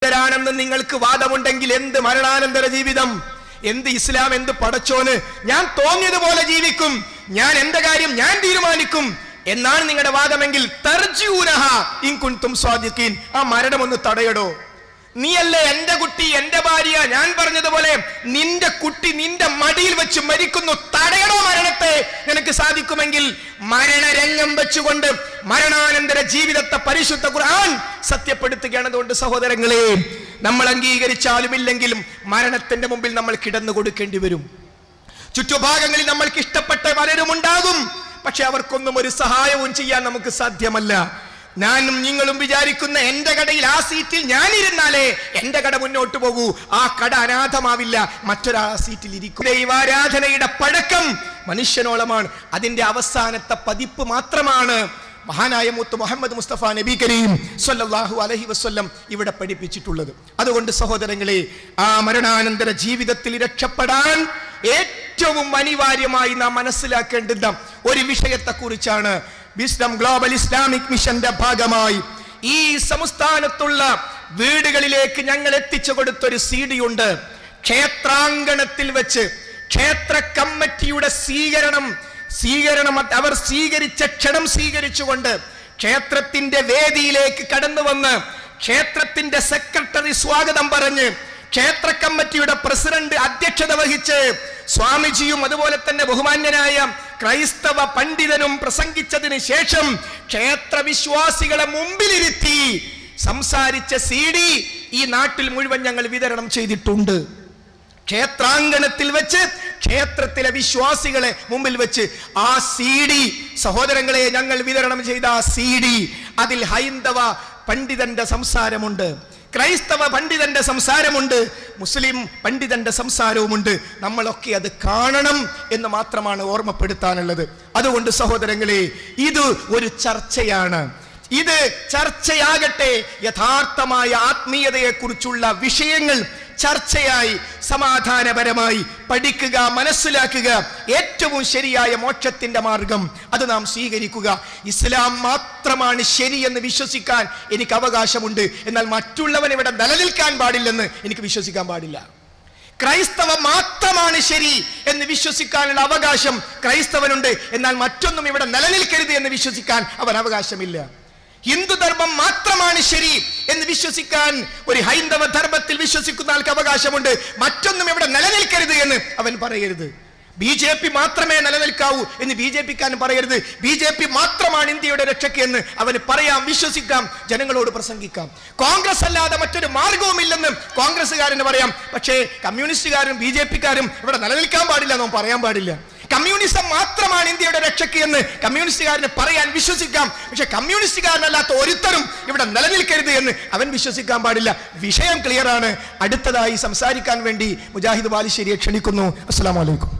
ദുർബലരാണെന്ന് നിങ്ങൾക്ക് വാദമുണ്ടെങ്കിൽ എന്ത് മരണാനന്തര ജീവിതം എന്ത് ഇസ്ലാം എന്ത് പടച്ചോന് ഞാൻ തോന്നിയതുപോലെ ജീവിക്കും ഞാൻ എന്റെ കാര്യം ഞാൻ തീരുമാനിക്കും എന്നാണ് നിങ്ങളുടെ വാദമെങ്കിൽ തർജൂനഹ ഇൻ കുൻതും സ്വാദിഖീൻ ആ മരണം ഒന്ന് തടയടോ നീയല്ലേ എന്റെ കുട്ടി എന്റെ ഭാര്യ ഞാൻ പറഞ്ഞതുപോലെ നിന്റെ കുട്ടി നിന്റെ മടിയിൽ വെച്ച് മരിക്കുന്നു തടയണോ മരണത്തെ നിനക്ക് സാധിക്കുമെങ്കിൽ മരണരംഗം വെച്ചുകൊണ്ട് മരണാനന്തര ജീവിതത്തെ പരിശുദ്ധ ഖുർആൻ സത്യപ്പെടുത്തുകയാണ് അതുകൊണ്ട് സഹോദരങ്ങളെ നമ്മൾ അംഗീകരിച്ചാലും ഇല്ലെങ്കിലും മരണത്തിന്റെ മുമ്പിൽ നമ്മൾ കിടന്നു കൊടുക്കേണ്ടി വരും ചുറ്റുഭാഗങ്ങളിൽ നമ്മൾക്ക് ഇഷ്ടപ്പെട്ട പലരും ഉണ്ടാകും പക്ഷെ അവർക്കൊന്നും ഒരു സഹായവും ചെയ്യാൻ നമുക്ക് സാധ്യമല്ല ഞാനും നിങ്ങളും വിചാരിക്കുന്ന എന്റെ കടയിൽ ആ സീറ്റിൽ ഞാൻ ഇരുന്നാലേ എന്റെ കട മുന്നോട്ട് പോകൂ ആ കട അനാഥമാവില്ല മറ്റൊരാ സീറ്റിൽ ഇരിക്കും ദൈവാരാധനയുടെ പഴക്കം മനുഷ്യനോളമാണ് അതിന്റെ അവസാനത്തെ പതിപ്പ് മാത്രമാണ് മഹാനായ മുത്ത് മുഹമ്മദ് മുസ്തഫ നബി കരീം സല്ലല്ലാഹു അലൈഹി വസല്ലം ഇവിടെ പഠിപ്പിച്ചിട്ടുള്ളത് അതുകൊണ്ട് സഹോദരങ്ങളെ ആ മരണാനന്തര ജീവിതത്തിൽ രക്ഷപ്പെടാൻ ഏറ്റവും അനിവാര്യമായി നാം മനസ്സിലാക്കേണ്ടുന്ന ഒരു വിഷയത്തെ കുറിച്ചാണ് വിസ്ഡം ഗ്ലോബൽ ഇസ്ലാമിക് മിഷന്റെ ഭാഗമായി ഈ സംസ്ഥാനത്തുള്ള വീടുകളിലേക്ക് ഞങ്ങൾ എത്തിച്ചു കൊടുത്തൊരു സി ഡി ഉണ്ട് ക്ഷേത്രാങ്കണത്തിൽ വെച്ച് ക്ഷേത്ര കമ്മിറ്റിയുടെ സ്വീകരണം സ്വീകരണം അവർ സ്വീകരിച്ച ക്ഷണം സ്വീകരിച്ചുകൊണ്ട് ക്ഷേത്രത്തിന്റെ വേദിയിലേക്ക് കടന്നു വന്ന് ക്ഷേത്രത്തിന്റെ സെക്രട്ടറി സ്വാഗതം പറഞ്ഞ് ക്ഷേത്ര കമ്മിറ്റിയുടെ പ്രസിഡന്റ് അധ്യക്ഷത വഹിച്ച് സ്വാമിജിയും അതുപോലെ തന്നെ ബഹുമാന്യനായ ക്രൈസ്തവ പണ്ഡിതനും പ്രസംഗിച്ചതിന് ശേഷം ക്ഷേത്ര വിശ്വാസികളെ മുമ്പിലിരുത്തി സംസാരിച്ച സി ഡി ഈ നാട്ടിൽ മുഴുവൻ ഞങ്ങൾ വിതരണം ചെയ്തിട്ടുണ്ട് ക്ഷേത്രാങ്കണത്തിൽ വെച്ച് ക്ഷേത്രത്തിലെ വിശ്വാസികളെ മുമ്പിൽ വെച്ച് ആ സി ഡി സഹോദരങ്ങളെ ഞങ്ങൾ വിതരണം ചെയ്ത ആ സി ഡി അതിൽ ഹൈന്ദവ പണ്ഡിതന്റെ സംസാരമുണ്ട് ക്രൈസ്തവ പണ്ഡിതന്റെ സംസാരമുണ്ട് മുസ്ലിം പണ്ഡിതന്റെ സംസാരവുമുണ്ട് നമ്മളൊക്കെ അത് കാണണം എന്ന് മാത്രമാണ് ഓർമ്മപ്പെടുത്താനുള്ളത് അതുകൊണ്ട് സഹോദരങ്ങളെ ഇത് ഒരു ചർച്ചയാണ് ഇത് ചർച്ചയാകട്ടെ യഥാർത്ഥമായ ആത്മീയതയെക്കുറിച്ചുള്ള വിഷയങ്ങൾ ചർച്ചയായി സമാധാനപരമായി പഠിക്കുക മനസ്സിലാക്കുക ഏറ്റവും ശരിയായ മോക്ഷത്തിന്റെ മാർഗം അത് നാം സ്വീകരിക്കുക ഇസ്ലാം മാത്രമാണ് ശരി എന്ന് വിശ്വസിക്കാൻ എനിക്ക് അവകാശമുണ്ട് എന്നാൽ മറ്റുള്ളവൻ ഇവിടെ നിലനിൽക്കാൻ പാടില്ലെന്ന് എനിക്ക് വിശ്വസിക്കാൻ പാടില്ല ക്രൈസ്തവ മാത്രമാണ് ശരി എന്ന് വിശ്വസിക്കാനുള്ള അവകാശം ക്രൈസ്തവനുണ്ട് എന്നാൽ മറ്റൊന്നും ഇവിടെ നിലനിൽക്കരുത് എന്ന് വിശ്വസിക്കാൻ അവൻ അവകാശമില്ല ഹിന്ദു ധർമ്മം മാത്രമാണ് ശരി എന്ന് വിശ്വസിക്കാൻ ഒരു ഹൈന്ദവ ധർമ്മത്തിൽ വിശ്വസിക്കുന്ന ആൾക്ക് അവകാശമുണ്ട് മറ്റൊന്നും ഇവിടെ നിലനിൽക്കരുത് എന്ന് അവൻ പറയരുത് ബി ജെ പി മാത്രമേ നിലനിൽക്കാവൂ എന്ന് ബി ജെ പിക്കാരൻ പറയരുത് ബി ജെ പി മാത്രമാണ് ഇന്ത്യയുടെ രക്ഷയ്ക്ക് എന്ന് അവന് പറയാം വിശ്വസിക്കാം ജനങ്ങളോട് പ്രസംഗിക്കാം കോൺഗ്രസ് അല്ലാതെ മറ്റൊരു മാർഗവുമില്ലെന്ന് കോൺഗ്രസ്സുകാരന് പറയാം പക്ഷേ കമ്മ്യൂണിസ്റ്റുകാരും ബി ജെ പിക്കാരും ഇവിടെ നിലനിൽക്കാൻ പാടില്ല എന്ന് പറയാൻ പാടില്ല കമ്മ്യൂണിസം മാത്രമാണ് ഇന്ത്യയുടെ രക്ഷയ്ക്ക് എന്ന് കമ്മ്യൂണിസ്റ്റുകാരന് പറയാൻ വിശ്വസിക്കാം പക്ഷെ കമ്മ്യൂണിസ്റ്റുകാരനല്ലാത്ത ഒരുത്തരും ഇവിടെ നിലനിൽക്കരുത് എന്ന് അവൻ വിശ്വസിക്കാൻ പാടില്ല വിഷയം ക്ലിയർ ആണ് അടുത്തതായി സംസാരിക്കാൻ വേണ്ടി മുജാഹിദ് ബാലിശ്ശേരിയെ ക്ഷണിക്കുന്നു അസ്സാം വലൈക്കും